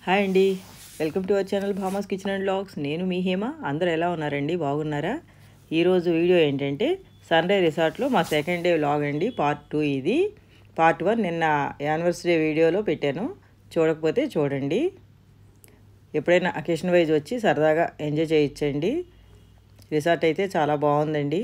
Hi అండి welcome to our channel భామాస్ kitchen and blogs నేను మీ హేమ అందరూ ఎలా ఉన్నారండి బాగున్నారా ఈరోజు వీడియో ఏంటంటే సన్ రైజ్ రిసార్ట్లో మా సెకండ్ డే వ్లాగ్ అండి పార్ట్ టూ ఇది పార్ట్ వన్ నిన్న యానివర్సరీ వీడియోలో పెట్టాను చూడకపోతే చూడండి ఎప్పుడైనా అకేషన్ వైజ్ వచ్చి సరదాగా ఎంజాయ్ చేయొచ్చండి రిసార్ట్ అయితే చాలా బాగుందండి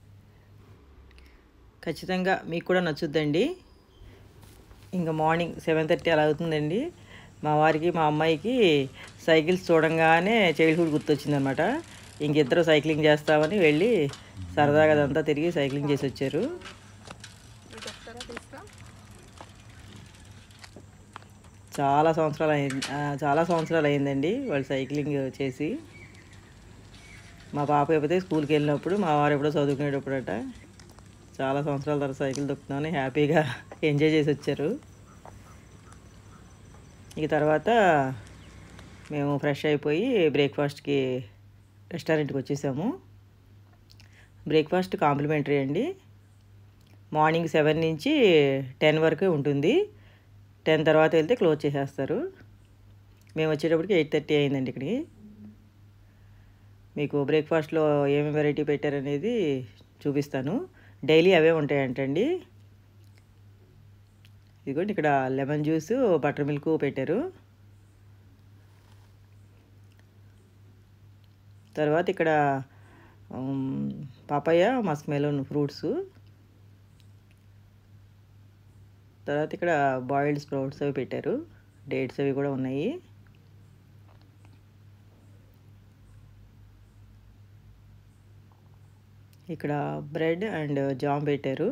ఖచ్చితంగా మీకు కూడా నచ్చుద్దండి ఇంకా మార్నింగ్ సెవెన్ థర్టీ అలా అవుతుందండి మా వారికి మా అమ్మాయికి సైకిల్స్ చూడంగానే చైల్డ్హుడ్ గుర్తొచ్చిందనమాట ఇంకిద్దరు సైక్లింగ్ చేస్తామని వెళ్ళి సరదాగా అదంతా తిరిగి సైక్లింగ్ చేసి వచ్చారు చాలా సంవత్సరాలు అయింది ఆ, చాలా సంవత్సరాలు అయిందండి వాళ్ళు సైక్లింగ్ చేసి మా పాప ఎప్పుడైతే స్కూల్కి వెళ్ళినప్పుడు మా వారు ఎప్పుడో చదువుకునేటప్పుడట చాలా సంవత్సరాల తర్వాత సైకిల్ దొక్కుతామని హ్యాపీగా ఎంజాయ్ చేసి వచ్చారు ఇక తర్వాత మేము ఫ్రెష్ అయిపోయి బ్రేక్ఫాస్ట్కి రెస్టారెంట్కి వచ్చేసాము బ్రేక్ఫాస్ట్ కాంప్లిమెంటరీ అండి మార్నింగ్ సెవెన్ నుంచి టెన్ వరకే ఉంటుంది టెన్ తర్వాత వెళ్తే క్లోజ్ చేసేస్తారు మేము వచ్చేటప్పటికి ఎయిట్ థర్టీ అయిందండి ఇక్కడికి మీకు బ్రేక్ఫాస్ట్లో ఏమేమి వెరైటీ పెట్టారనేది చూపిస్తాను డైలీ అవే ఉంటాయంటండి ఇదిగోండి ఇక్కడ లెమన్ జ్యూస్ బటర్ మిల్క్ పెట్టారు తర్వాత ఇక్కడ పాపయ్య మస్క్ మెలోన్ ఫ్రూట్స్ తర్వాత ఇక్కడ బాయిల్డ్ స్ప్రౌట్స్ అవి పెట్టారు డేట్స్ అవి కూడా ఉన్నాయి ఇక్కడ బ్రెడ్ అండ్ జామ్ పెట్టారు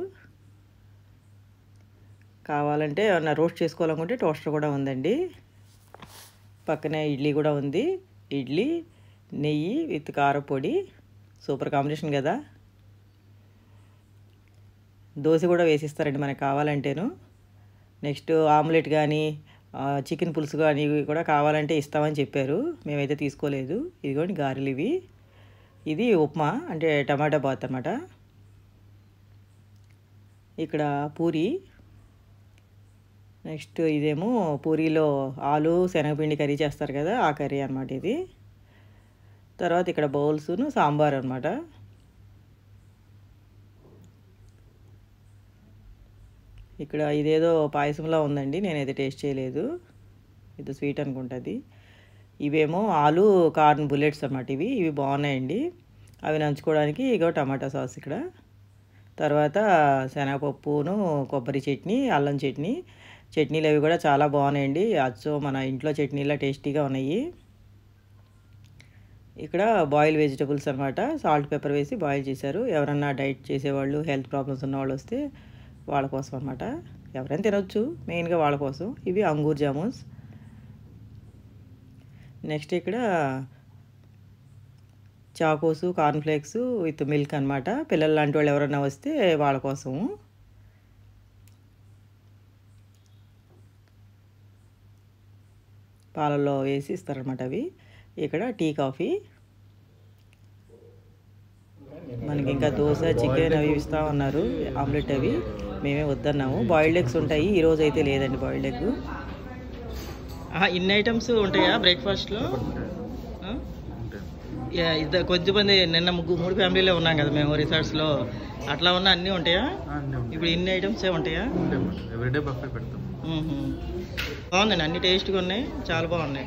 కావాలంటే ఏమన్నా రోస్ట్ చేసుకోవాలనుకుంటే టోస్టర్ కూడా ఉందండి పక్కనే ఇడ్లీ కూడా ఉంది ఇడ్లీ నెయ్యి విత్ కారపొడి సూపర్ కాంబినేషన్ కదా దోశ కూడా వేసిస్తారండి మనకు కావాలంటేను నెక్స్ట్ ఆమ్లెట్ కానీ చికెన్ పులుసు కానీ ఇవి కూడా కావాలంటే ఇస్తామని చెప్పారు మేమైతే తీసుకోలేదు ఇదిగోండి గారెలు ఇవి ఇది ఉప్మా అంటే టమాటా బాత్ అనమాట ఇక్కడ పూరి నెక్స్ట్ ఇదేమో పూరీలో ఆలు శనగపిండి కర్రీ చేస్తారు కదా ఆ కర్రీ అనమాట ఇది తర్వాత ఇక్కడ బౌల్స్ను సాంబార్ అనమాట ఇక్కడ ఇదేదో పాయసంలా ఉందండి నేనైతే టేస్ట్ చేయలేదు ఇది స్వీట్ అనుకుంటుంది ఇవేమో ఆలు కార్న్ బుల్లెట్స్ అన్నమాట ఇవి ఇవి బాగున్నాయండి అవి నంచుకోవడానికి ఇగో టమాటా సాస్ ఇక్కడ తర్వాత శనగపప్పును కొబ్బరి చట్నీ అల్లం చట్నీ చట్నీలు అవి కూడా చాలా బాగున్నాయండి అచ్చో మన ఇంట్లో చట్నీలా టేస్టీగా ఉన్నాయి ఇక్కడ బాయిల్ వెజిటబుల్స్ అనమాట సాల్ట్ పెప్పర్ వేసి బాయిల్ చేశారు ఎవరన్నా డైట్ చేసేవాళ్ళు హెల్త్ ప్రాబ్లమ్స్ ఉన్న వాళ్ళు వస్తే వాళ్ళ కోసం అనమాట ఎవరైనా తినొచ్చు మెయిన్గా వాళ్ళ కోసం ఇవి అంగూర్ జామున్స్ నెక్స్ట్ ఇక్కడ చాకోసు కార్న్ఫ్లేక్స్ విత్ మిల్క్ అనమాట పిల్లలు లాంటి వాళ్ళు ఎవరైనా వస్తే వాళ్ళ కోసము పాలల్లో వేసి ఇస్తారనమాట అవి ఇక్కడ టీ కాఫీ మనకి ఇంకా దోశ చికెన్ అవి ఇస్తా ఉన్నారు ఆమ్లెట్ అవి మేమే వద్దన్నాము బాయిల్డ్ ఎగ్స్ ఉంటాయి ఈరోజు అయితే లేదండి బాయిల్డ్ ఎగ్ ఇన్ని ఐటమ్స్ ఉంటాయా బ్రేక్ఫాస్ట్లో ఇద్దరు కొద్దిమంది నిన్న ముగ్గురు మూడు ఫ్యామిలీలో ఉన్నాం కదా మేము రిసార్ట్స్లో అట్లా ఉన్న అన్నీ ఉంటాయా ఇప్పుడు ఇన్ని ఐటమ్సే ఉంటాయా ఎవ్రీడే బఫే పెడతాం మ్మ్హ. బాగుందండి అన్ని టేస్ట్గా ఉన్నాయి చాలా బాగున్నాయి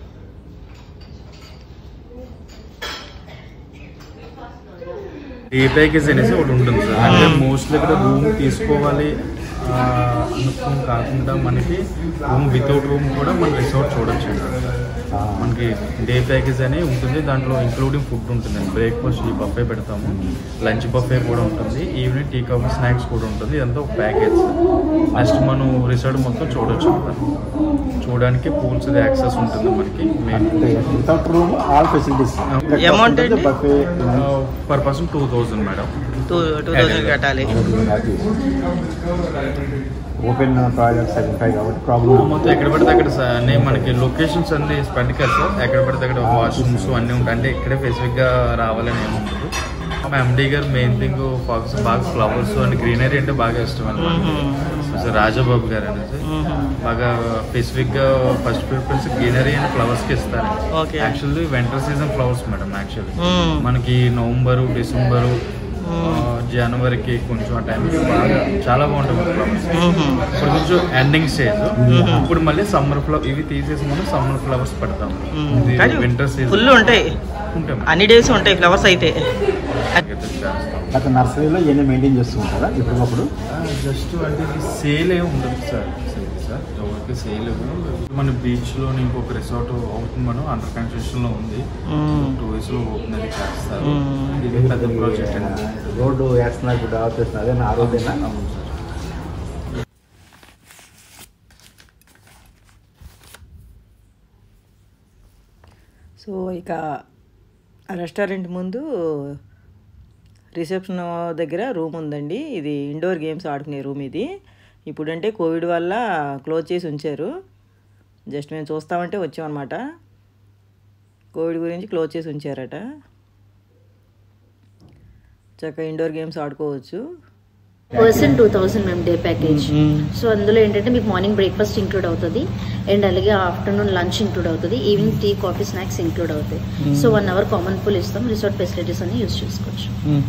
ఏ ప్యాకేజ్ అనేసి ఒకటి ఉంటుంది సార్ అంటే మోస్ట్లీ ఇక్కడ రూమ్ తీసుకోవాలి ఆ, అనుకుని కాకుండా మనకి రూమ్ వితౌట్ రూమ్ కూడా మన రిసార్ట్ చూడొచ్చు ఇక్కడ. మనకి డే ప్యాకేజ్ అని ఉంటుంది దాంట్లో ఇంక్లూడింగ్ ఫుడ్ ఉంటుంది బ్రేక్ఫాస్ట్ ఈ బఫే పెడతాము లంచ్ బఫే కూడా ఉంటుంది ఈవినింగ్ టీ కాఫీ స్నాక్స్ కూడా ఉంటుంది ఇదంతా ఒక ప్యాకేజ్ నెక్స్ట్ మనం రిసార్ట్ మొత్తం చూడొచ్చు అన్నమాట. చూడడానికి పూల్స్ యాక్సెస్ ఉంటుంది మనకి main without room all facilities Amount ఏంటి? Buffet per person two thousand madam two two thousand కట్టాలి ఓపెన్ టాయిలెట్స్ అవి ఉంటాయి కాబట్టి ప్రాబ్లం మొత్తం ఎక్కడ పడితే అక్కడ స- అన్ని మనకి లొకేషన్స్ అన్ని స్పెండ్ కదా సార్ ఎక్కడ పడితే అక్కడ వాష్రూమ్స్ అన్నీ ఉంటాయి అంటే ఇక్కడే స్పెసిఫిక్ గా రావాలని ఏమి ఉండదు మా MD garu main thing focus బాగా ఫ్లవర్స్ అండ్ గ్రీనరీ అంటే బాగా ఇష్టం అనమాట సో రాజాబాబు గారు అనేసి బాగా స్పెసిఫిక్ గా first preference greenery and flowers కి ఇస్తారు Okay. Actually winter season flowers madam actually మ్మ్. మనకి నవంబరు డిసెంబరు జనవరికి కొంచెం ఆ టైంకి బాగా చాలా బాగుంటుంది ఫ్లవర్స్ ఇప్పుడు కొంచెం ఎండింగ్ స్టేజ్ ఇప్పుడు మళ్ళీ సమ్మర్ ఫ్లవర్ ఇవి తీసేసి మనం సమ్మర్ ఫ్లవర్స్ పెడతాం కానీ వింటర్ సీజన్ ఫుల్ ఉంటాయి ఉంటాం అన్ని డేస్ ఉంటాయి ఫ్లవర్స్ అయితే చేస్తాం అక్కడ నర్సరీలో ఇవన్నీ మెయింటైన్ చేస్తూ ఉంటారా ఇప్పటికప్పుడు జస్ట్ అంటే ఇది సేల్ ఏమి ఉండదు సార్ సేల్ సార్ ఎవరికి సేల్ మన బీచ్ లో ఇంకొక రిసార్ట్ అవుతుంది మనం అండర్ కన్స్ట్రక్షన్ లో ఉంది టూ ఇయర్స్ లో ఓపెన్ అది చేస్తారు మ్మ్. ఇది పెద్ద ప్రాజెక్ట్ అండి రోడ్డు వేస్తున్నారు ఇప్పుడు డెవలప్ చేస్తున్నారు అదే ఆ రోడ్డేనా అవును సార్ సో ఇక రెస్టారెంట్ ముందు రిసెప్షన్ దగ్గర రూమ్ ఉందండి ఇది ఇండోర్ గేమ్స్ ఆడుకునే రూమ్ ఇది ఇప్పుడంటే కోవిడ్ వల్ల క్లోజ్ చేసి ఉంచారు జస్ట్ మేము చూస్తామంటే వచ్చామన్నమాట కోవిడ్ గురించి క్లోజ్ చేసి ఉంచారట చక్కగా ఇండోర్ గేమ్స్ ఆడుకోవచ్చు పర్సన్ టూ థౌసండ్ మేము డే ప్యాకేజ్ సో అందులో ఏంటంటే మీకు మార్నింగ్ బ్రేక్ఫాస్ట్ ఇంక్లూడ్ అవుతుంది అండ్ అలాగే ఆఫ్టర్నూన్ లంచ్ ఇంక్లూడ్ అవుతుంది evening tea coffee snacks include అవుతాయి so one hour common pool ఇస్తాం రిసార్ట్ ఫెసిలిటీస్ అన్ని యూస్ చేసుకోవచ్చు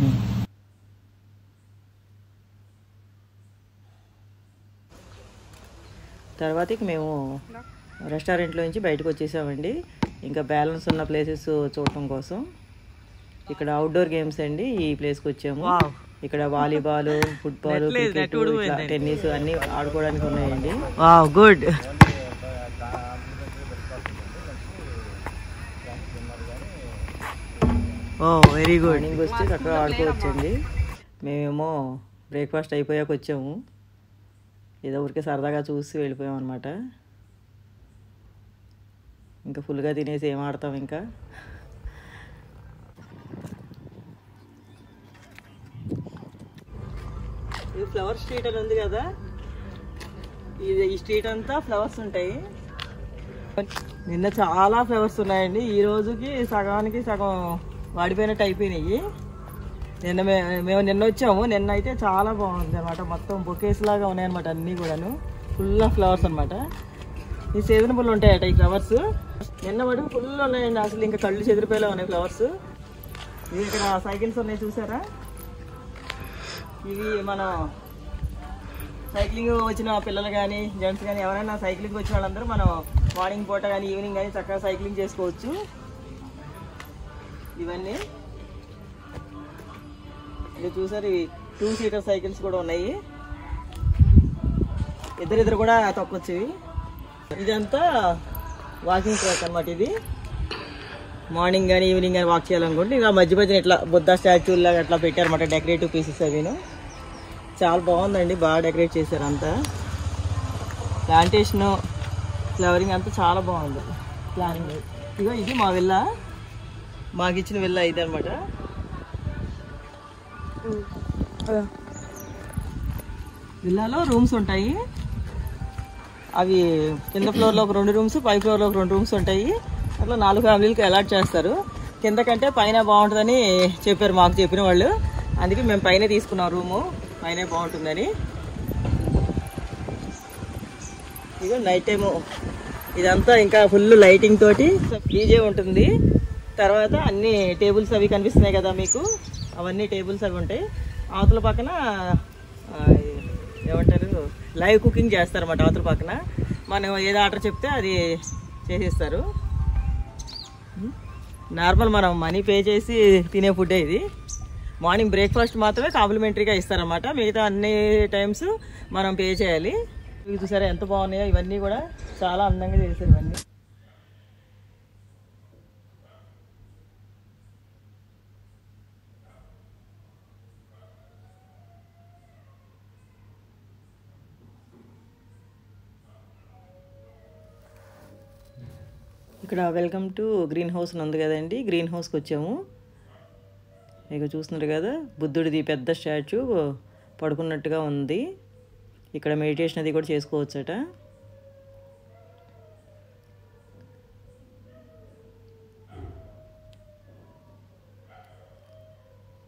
తర్వాత ఇక మేము రెస్టారెంట్లో నుంచి బయటకు వచ్చేసామండి ఇంకా బ్యాలెన్స్ ఉన్న ప్లేసెస్ చూడటం కోసం ఇక్కడ అవుట్డోర్ గేమ్స్ అండి ఈ ప్లేస్కి వచ్చాము ఇక్కడ వాలీబాల్ ఫుట్బాల్ క్రికెట్ ఇట్లా టెన్నిస్ అన్ని ఆడుకోవడానికి ఉన్నాయండి good oh very good morning వస్తే చక్కగా ఆడుకోవచ్చండి మేమేమో బ్రేక్ఫాస్ట్ అయిపోయాక వచ్చాము ఏదో ఊరికే సరదాగా చూసి వెళ్ళిపోయాం అనమాట ఇంకా ఫుల్గా తినేసి ఏం ఆడతాం ఇంకా ఇది ఫ్లవర్ స్ట్రీట్ అని ఉంది కదా ఇది ఈ స్ట్రీట్ అంతా ఫ్లవర్స్ ఉంటాయి నిన్న చాలా ఫ్లవర్స్ ఉన్నాయండి ఈ రోజుకి సగానికి సగం వాడిపోయినట్టు అయిపోయినాయి నిన్న మే మేము నిన్న వచ్చాము నిన్న అయితే చాలా బాగుంది అనమాట మొత్తం బొకేస్ లాగా ఉన్నాయన్నమాట అన్నీ కూడాను ఫుల్ ఆఫ్ ఫ్లవర్స్ అనమాట ఈ సీజనబుల్ ఉంటాయట ఈ ఫ్లవర్స్ నిన్న మటుకు ఫుల్ ఉన్నాయండి అసలు ఇంకా కళ్ళు చెదిరిపోయేలా ఉన్నాయి ఫ్లవర్స్ ఇవి ఇక్కడ సైకిల్స్ ఉన్నాయి చూసారా ఇవి మనం సైక్లింగ్ వచ్చిన పిల్లలు కానీ జెంట్స్ కానీ ఎవరైనా సైక్లింగ్ వచ్చిన వాళ్ళందరూ మనం మార్నింగ్ పూట కానీ ఈవినింగ్ కానీ చక్కగా సైక్లింగ్ చేసుకోవచ్చు ఇవన్నీ ఇది చూసారు ఇవి టూ సీటర్ సైకిల్స్ కూడా ఉన్నాయి ఇద్దరిద్దరు కూడా తొక్కొచ్చు ఇవి ఇదంతా వాకింగ్ ట్రాక్ అనమాట ఇది మార్నింగ్ కానీ ఈవినింగ్ కానీ వాక్ చేయాలనుకుంటే ఇంకా మధ్య మధ్యన ఇట్లా బుద్ధ స్టాచ్యూ లాగా అట్లా పెట్టారన్నమాట డెకరేటివ్ పీసెస్ అవిను చాలా బాగుందండి బాగా డెకరేట్ చేశారు అంతా ప్లాంటేషన్ ఫ్లవరింగ్ అంతా చాలా బాగుంది ప్లానింగ్ ఇగో ఇది మా విల్లా మాకు ఇచ్చిన విల్లా ఇది అనమాట విల్లాలో రూమ్స్ ఉంటాయి అవి కింద ఫ్లోర్లో ఒక రెండు రూమ్స్ పై ఫ్లోర్లో ఒక రెండు రూమ్స్ ఉంటాయి అట్లా నాలుగు ఫ్యామిలీలకు అలాట్ చేస్తారు కింద కంటే పైన బాగుంటుందని చెప్పారు మాకు చెప్పిన వాళ్ళు అందుకే మేము పైన తీసుకున్నాం రూము పైన బాగుంటుందని ఇదో నైట్ టైము ఇదంతా ఇంకా ఫుల్ లైటింగ్ తోటి డీజే ఉంటుంది తర్వాత అన్ని టేబుల్స్ అవి కనిపిస్తున్నాయి కదా మీకు అవన్నీ టేబుల్స్ అవి ఉంటాయి అవతల పక్కన ఆ, ఏమంటారు లైవ్ కుకింగ్ చేస్తారన్నమాట అవతల పక్కన మనం ఏది ఆర్డర్ చెప్తే అది చేసేస్తారు నార్మల్ మనం మనీ పే చేసి తినే ఫుడ్ ఇది మార్నింగ్ బ్రేక్ఫాస్ట్ మాత్రమే కాంప్లిమెంటరీగా ఇస్తారన్నమాట మిగతా అన్ని టైమ్స్ మనం పే చేయాలి ఇవి చూసారా ఎంత బాగున్నాయో ఇవన్నీ కూడా చాలా అందంగా చేశారు ఇవన్నీ ఇక్కడ వెల్కమ్ టు గ్రీన్ హౌస్ అని ఉంది కదండి గ్రీన్ హౌస్కి వచ్చాము ఇక చూస్తున్నారు కదా బుద్ధుడిది పెద్ద స్టాచ్యూ పడుకున్నట్టుగా ఉంది ఇక్కడ మెడిటేషన్ అది కూడా చేసుకోవచ్చట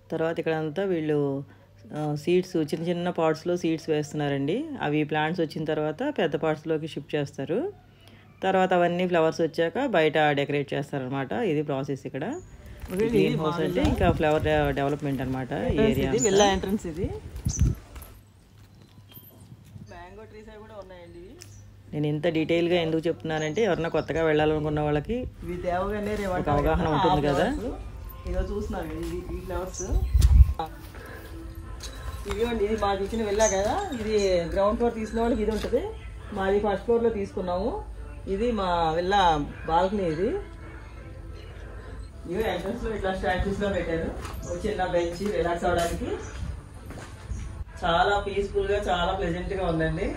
తర్వాత ఇక్కడ అంతా వీళ్ళు సీడ్స్ చిన్న చిన్న పార్ట్స్లో సీడ్స్ వేస్తున్నారండి అవి ప్లాంట్స్ వచ్చిన తర్వాత పెద్ద పార్ట్స్లోకి షిఫ్ట్ చేస్తారు తర్వాత అవన్నీ ఫ్లవర్స్ వచ్చాక బయట డెకరేట్ చేస్తారనమాట ఇది ప్రాసెస్ ఇక్కడ గ్రీన్ హౌస్ అంటే ఇంకా ఫ్లవర్ డెవలప్మెంట్ అనమాట ఈ ఏరియా విల్లా ఎంట్రన్స్ ఇది మ్యాంగో ట్రీస్ అవి కూడా ఉన్నాయండి ఇవి నేను ఇంత డీటెయిల్గా ఎందుకు చెప్తున్నానంటే ఎవరన్నా కొత్తగా వెళ్ళాలనుకున్న వాళ్ళకి ఇవి దేవగానే ఒక అవగాహన ఉంటుంది కదా. ఇదో చూస్తున్నాను ఇది ఈ ఫ్లవర్స్ ఇదిగోండి ఇది మాకు ఇచ్చిన వెళ్ళా కదా ఇది గ్రౌండ్ ఫ్లోర్ తీసుకున్న వాళ్ళకి ఇది ఉంటుంది మాది ఫస్ట్ ఫ్లోర్లో తీసుకున్నాము ఇది మా వెళ్ళా బాల్కనీ ఇది ఇవి ఎంట్రన్స్ లో ఇట్లా స్టాచ్యూస్ లో పెట్టారు ఒక చిన్న బెంచ్ రిలాక్స్ అవడానికి చాలా పీస్ఫుల్ గా చాలా ప్లెజెంట్ గా ఉందండి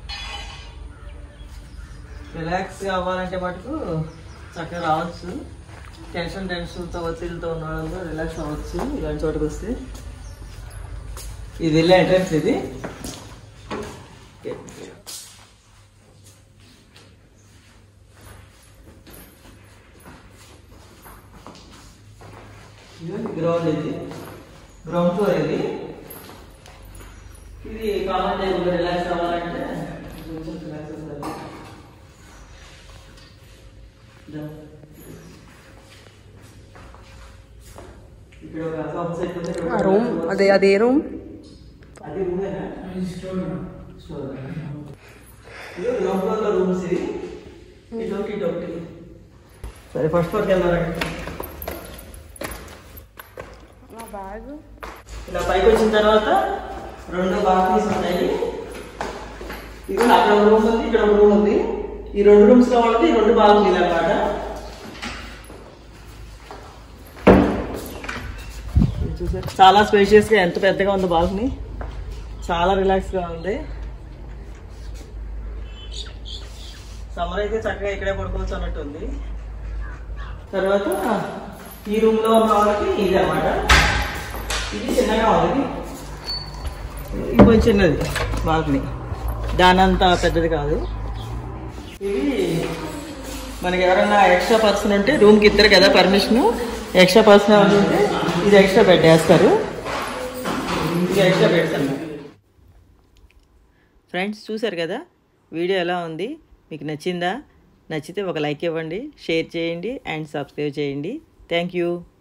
రిలాక్స్ గా అవ్వాలంటే మటుకు చక్కగా రావచ్చు టెన్షన్ టెన్షన్తో ఒత్తిడితో ఉన్న వాళ్ళు రిలాక్స్ అవ్వచ్చు ఇలాంటి చోటుకు వస్తే ఇది వెళ్ళే ఎంట్రన్స్ ఇది గ్రౌండ్ ఇది గ్రౌండ్ ఫ్లోర్ ఇది ఇది కామన్ టైం రిలాక్స్ అవ్వాలంటే కొంచెం రిలాక్స్ అవుతుంది ఇక్కడ ఒక సోఫా సెట్ ఉంది ఇక్కడ ఒక రూమ్ అదే అదే రూమ్ అది రూమేనా స్టోర్ ఇది గ్రౌండ్ ఫ్లోర్ లో రూమ్స్ ఇది ఇటు ఒకటి ఇటు ఒకటి సరే ఫస్ట్ ఫ్లోర్కి వెళ్దారండి బ్యాగ్ ఇలా పైకి వచ్చిన తర్వాత రెండు బాల్కనీస్ ఉన్నాయి ఇది అక్కడ ఒక రూమ్ ఉంది ఇక్కడ ఒక రూమ్ ఉంది ఈ రెండు రూమ్స్ లో వాళ్ళకి ఈ రెండు బాల్కనీలు అనమాట చూసారు చాలా స్పేషియస్ గా ఎంత పెద్దగా ఉంది బాల్కనీ చాలా రిలాక్స్ గా ఉంది సమ్మర్ అయితే చక్కగా ఇక్కడే పడుకోవచ్చు అన్నట్టు ఉంది తర్వాత ఈ రూమ్ లో ఉన్న వాళ్ళకి ఇది అన్నమాట ఇది చిన్నగా ఉంది ఇది కొంచెం చిన్నది బాల్కనీ దాని అంత పెద్దది కాదు ఇది మనకి ఎవరైనా ఎక్స్ట్రా పర్సన్ ఉంటే రూమ్కి ఇద్దరు కదా పర్మిషన్ ఎక్స్ట్రా పర్సన్ ఎవరైనా ఉంటే ఇది ఎక్స్ట్రా బెడ్ వేస్తారు ఇది ఎక్స్ట్రా బెడ్స్ అన్నమాట ఫ్రెండ్స్ చూసారు కదా వీడియో ఎలా ఉంది మీకు నచ్చిందా నచ్చితే ఒక లైక్ ఇవ్వండి షేర్ చేయండి అండ్ సబ్స్క్రైబ్ చేయండి థ్యాంక్ యూ